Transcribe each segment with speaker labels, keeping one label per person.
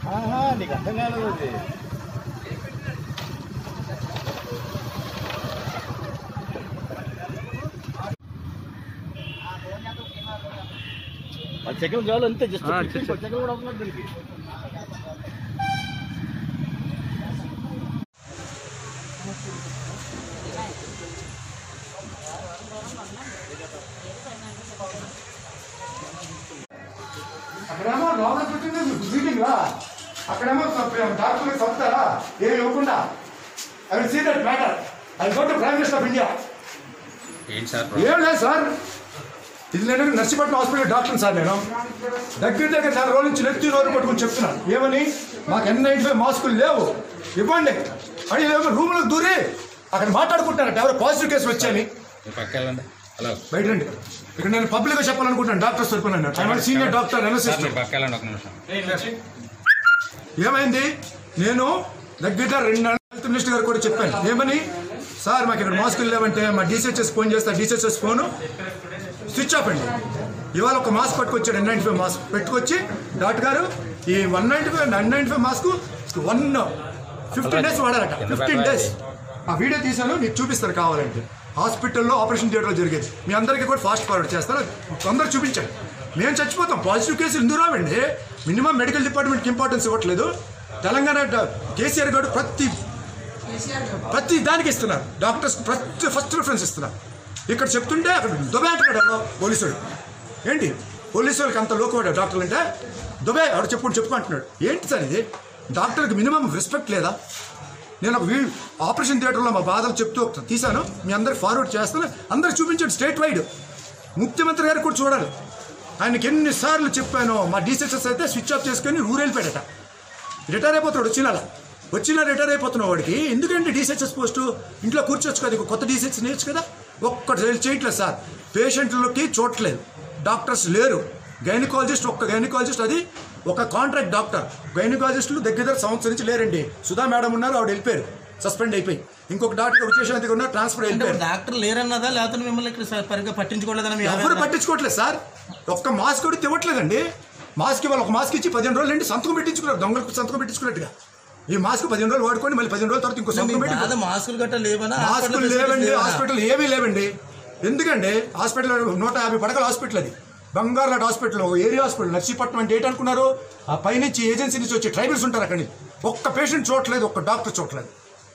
Speaker 1: ఆహా నీకు అర్థం కాలేదు అది పది సెకండ్ చాలు అంతే జస్ట్
Speaker 2: ఆ,
Speaker 1: పది సెకండ్ కూడా అవుతున్నారు దీనికి
Speaker 3: అక్కడేమో లోపల పెట్టింది మీటింగ్ రా అక్కడేమో డాక్టర్ చెప్తారా ఏమి ఇవ్వకుండా I will see that matter I go to prime minister of India
Speaker 2: ఏంటి సార్
Speaker 3: ఏం లేదు సార్ ఇది నేను నర్సీపట్నం హాస్పిటల్ డాక్టర్ సార్ నేను దగ్గర దగ్గర నెల రోజుల నుంచి నెత్తి రోజు పట్టుకుని చెప్తున్నాను ఏమని మాకు ఎన్ నైన్టీ ఫైవ్ మాస్కులు లేవు ఇవ్వండి అని ఏమో రూమ్లో దూరి అక్కడ మాట్లాడుకుంటున్నారట ఎవరో పాజిటివ్ కేసులు వచ్చాయని
Speaker 2: మీ పక్క వెళ్ళండి హలో
Speaker 3: బయట రండి ఇక్కడ నేను పబ్లిక్గా చెప్పాలనుకుంటున్నాను డాక్టర్ చెప్పాను I senior doctor
Speaker 2: sir
Speaker 3: NSS
Speaker 2: మీరు పక్క వెళ్ళండి ఒక నిమిషం
Speaker 3: ఏమైంది నేను దగ్గర రెండు నెలలు హెల్త్ మినిస్టర్ గారు కూడా చెప్పాను ఏమని సార్ మాకు ఇక్కడ మాస్కులు లేవంటే మా డీసీహెచ్ఎస్ ఫోన్ చేస్తా డీసీహెచ్ఎస్ ఫోన్ స్విచ్ ఆఫ్ అండి ఇవాళ ఒక మాస్క్ పట్టుకొచ్చాడు ఎన్ నైన్టీ ఫైవ్ మాస్క్ పెట్టుకొచ్చి డాక్టర్ గారు ఈ one ninety five nine ninety five mask one fifteen days వాడారట ఫిఫ్టీన్ డేస్ ఆ వీడియో తీసాను మీకు చూపిస్తారు కావాలంటే హాస్పిటల్లో ఆపరేషన్ థియేటర్లో జరిగేది మీ అందరికీ కూడా ఫాస్ట్ ఫార్వర్డ్ చేస్తాను తొందరగా చూపించండి మేము చచ్చిపోతాం పాజిటివ్ కేసులు ఎందుకు రావండి మినిమం మెడికల్ డిపార్ట్మెంట్కి ఇంపార్టెన్స్ ఇవ్వట్లేదు తెలంగాణ డ- కేసీఆర్ గారు ప్రతి ప్రతి దానికి ఇస్తున్నారు డాక్టర్స్ ప్రతి ఫస్ట్ ప్రిఫరెన్స్ ఇస్తున్నారు ఇక్కడ చెప్తుంటే అక్కడ దుబాయ్ అంటున్నాడు ఎవడో పోలీసుడు ఏంటి పోలీసు వాళ్ళకి అంత లోకవాడు డాక్టర్లు అంటే దుబాయ్ ఎవడు చెప్పుకుంటూ చెప్పుకుంటున్నాడు ఏంటి సార్ ఇది డాక్టర్కి మినిమం రెస్పెక్ట్ లేదా నేను ఒక వీ ఆపరేషన్ థియేటర్లో మా బాధలు చెప్తూ ఒకటి తీశాను మీ అందరికి ఫార్వర్డ్ చేస్తాను అందరికి చూపించండి స్టేట్ వైడ్ ముఖ్యమంత్రి గారికి కూడా చూడాలి ఆయనకి ఎన్నిసార్లు చెప్పాను మా డీసీఎస్ఎస్ అయితే స్విచ్ ఆఫ్ చేసుకొని ఊరు వెళ్ళిపోయాడట రిటైర్ అయిపోతాడు వచ్చిన వచ్చిన రిటైర్ అయిపోతున్న వాడికి ఎందుకంటే డీసీహెచ్ఎస్ పోస్టు ఇంట్లో కూర్చోవచ్చు కదా ఇంకో కొత్త డీసీహెచ్ నేర్చు కదా ఒక్కటి చేయట్లేదు సార్ పేషెంట్లకి చూడట్లేదు డాక్టర్స్ లేరు గైనకాలజిస్ట్ ఒక్క గైనకాలజిస్ట్ అది ఒక కాంట్రాక్ట్ డాక్టర్ గైనకాలజిస్టులు దగ్గర దగ్గర సంవత్సరం నుంచి లేరండి సుధా మేడం ఉన్నారు ఆవిడ వెళ్ళిపోయారు సస్పెండ్ అయిపోయి ఇంకొక డాక్టర్ విశేషాంతిగా ఉన్నారు ట్రాన్స్ఫర్
Speaker 4: అంటే
Speaker 3: అయిపోయారు
Speaker 4: ఇప్పుడు డాక్టర్ లేరన్నదా లేకపోతే మిమ్మల్ని ఇక్కడ స- సరిగ్గా పట్టించుకోలేదని మీ
Speaker 3: ఎవరు
Speaker 4: ఆవేదన?
Speaker 3: పట్టించుకోవట్లేదు సార్ ఒక్క మాస్క్ కూడా ఇవ్వట్లేదండి మాస్క్ ఇవాళ ఒక మాస్క్ ఇచ్చి పదిహేను రోజులు అండి సంతకం పెట్టించుకున్నారు దొంగలకు సంతకం పెట్టించుకున్నట్టుగా ఈ మాస్క్ పదిహేను రోజులు వాడుకొని మళ్ళీ పదిహేను రోజుల తర్వాత ఇంకో
Speaker 4: మీ
Speaker 3: సంతకం
Speaker 4: బాధ
Speaker 3: పెట్టి
Speaker 4: మాస్కులు గట్ట లేవనా
Speaker 3: మాస్కులు
Speaker 4: హాస్పిటల్
Speaker 3: లేవండి
Speaker 4: ఫెసిలిటీస్ లేవనా?
Speaker 3: హాస్పిటల్ ఏమీ లేవండి ఎందుకండి హాస్పిటల్ నూట యాభై పడకల హాస్పిటల్ అది బంగారులాట్ హాస్పిటల్ ఏరియా హాస్పిటల్ నర్సీపట్నం అంటే ఏంటనుకున్నారు ఆ పైనుంచి ఏజెన్సీ నుంచి వచ్చే ట్రైబల్స్ ఉంటారు అక్కడి నుంచి. ఒక్క పేషెంట్ చూడట్లేదు ఒక్క డాక్టర్ చూడట్లేదు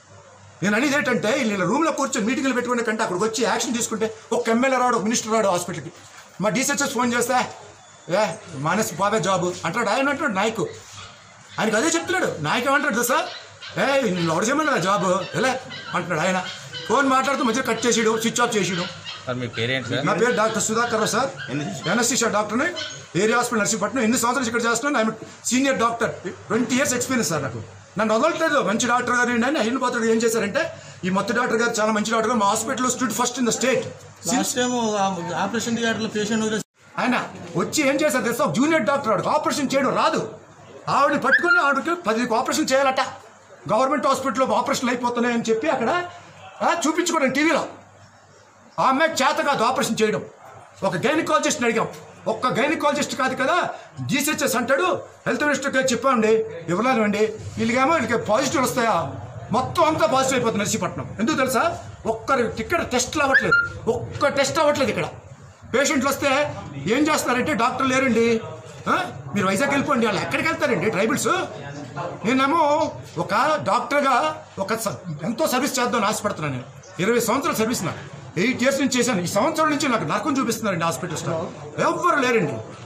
Speaker 3: నేను అనేది ఏంటంటే వీళ్ళ రూమ్లో కూర్చొని మీటింగ్లు పెట్టుకునే కంటే అక్కడికి వచ్చి యాక్షన్ తీసుకుంటే ఒక ఎమ్మెల్యే రాడు ఒక మినిస్టర్ రాడు హాస్పిటల్కి మా డీసీహెచ్ఎస్ ఫోన్ చేస్తే ఏ మానస్ బాబే జాబ్ అంటాడు ఆయన అంటాడు నాయకు ఆయనకి అదే చెప్తున్నాడు నాయకు ఏమంటాడు తెలుసా ఏ లోడ్ చేయమన్నా జాబ్ ఎలా అంటున్నాడు ఆయన ఫోన్ మాట్లాడుతూ మధ్య కట్ చేసాడు స్విచ్ ఆఫ్ చేసాడు
Speaker 2: సార్ మీ పేరేంటి సార్
Speaker 3: నా పేరు doctor Sudhakar Rao sir NSC డాక్టర్ని ఏరియా హాస్పిటల్ నర్సీపట్నం ఎన్ని సంవత్సరాలు ఇక్కడ చేస్తున్నాను I'm senior doctor twenty years experience sir నాకు నన్ను వదలట్లేదు మంచి డాక్టర్ గారు ఏంటంటే అయిన పోతాడు ఏం చేశారంటే ఈ మొత్తం డాక్టర్ గారు చాలా మంచి డాక్టర్ గారు మా హాస్పిటల్లో stood first in the state
Speaker 4: last time operation థియేటర్లో పేషెంట్ వదిలేసి
Speaker 3: ఆయన వచ్చి ఏం చేశారు తెలుసా జూనియర్ డాక్టర్ ఆవిడకి ఆపరేషన్ చేయడం రాదు ఆవిడని పట్టుకొని ఆవిడకి పది ఆపరేషన్ చేయాలట గవర్నమెంట్ హాస్పిటల్లో ఆపరేషన్లు అయిపోతున్నాయని చెప్పి అక్కడ ఆ, చూపించుకోవడం టీవీలో ఆ అమ్మాయికి చేత కాదు ఆపరేషన్ చేయడం ఒక గైనకాలజిస్ట్ని అడిగాం ఒక్క గైనకాలజిస్ట్ కాదు కదా జీసీహెచ్ఎస్ అంటాడు హెల్త్ మినిస్టర్ గారు చెప్పామండి ఇవ్వలేదండి వీళ్ళకేమో వీళ్ళకి పాజిటివ్ వస్తాయా మొత్తం అంతా పాజిటివ్ అయిపోతుంది నర్సీపట్నం ఎందుకు తెలుసా ఒక్కరి ఇక్కడ టెస్ట్లు అవ్వట్లేదు ఒక్క టెస్ట్ అవ్వట్లేదు ఇక్కడ పేషెంట్లు వస్తే ఏం చేస్తున్నారంటే డాక్టర్ లేరండి ఆ? మీరు వైజాగ్ వెళ్ళిపోండి వాళ్ళు ఎక్కడికి వెళ్తారండి ట్రైబల్స్ నేనేమో ఒక డాక్టర్గా ఒక స- ఎంతో సర్వీస్ చేద్దామని ఆశపడుతున్నాను నేను ఇరవై సంవత్సరాలు సర్వీస్ నాకు ఎయిట్ ఇయర్స్ నుంచి చేశాను ఈ సంవత్సరం నుంచి నాకు నరకం చూపిస్తున్నారండి హాస్పిటల్స్లో ఎవ్వరు లేరండి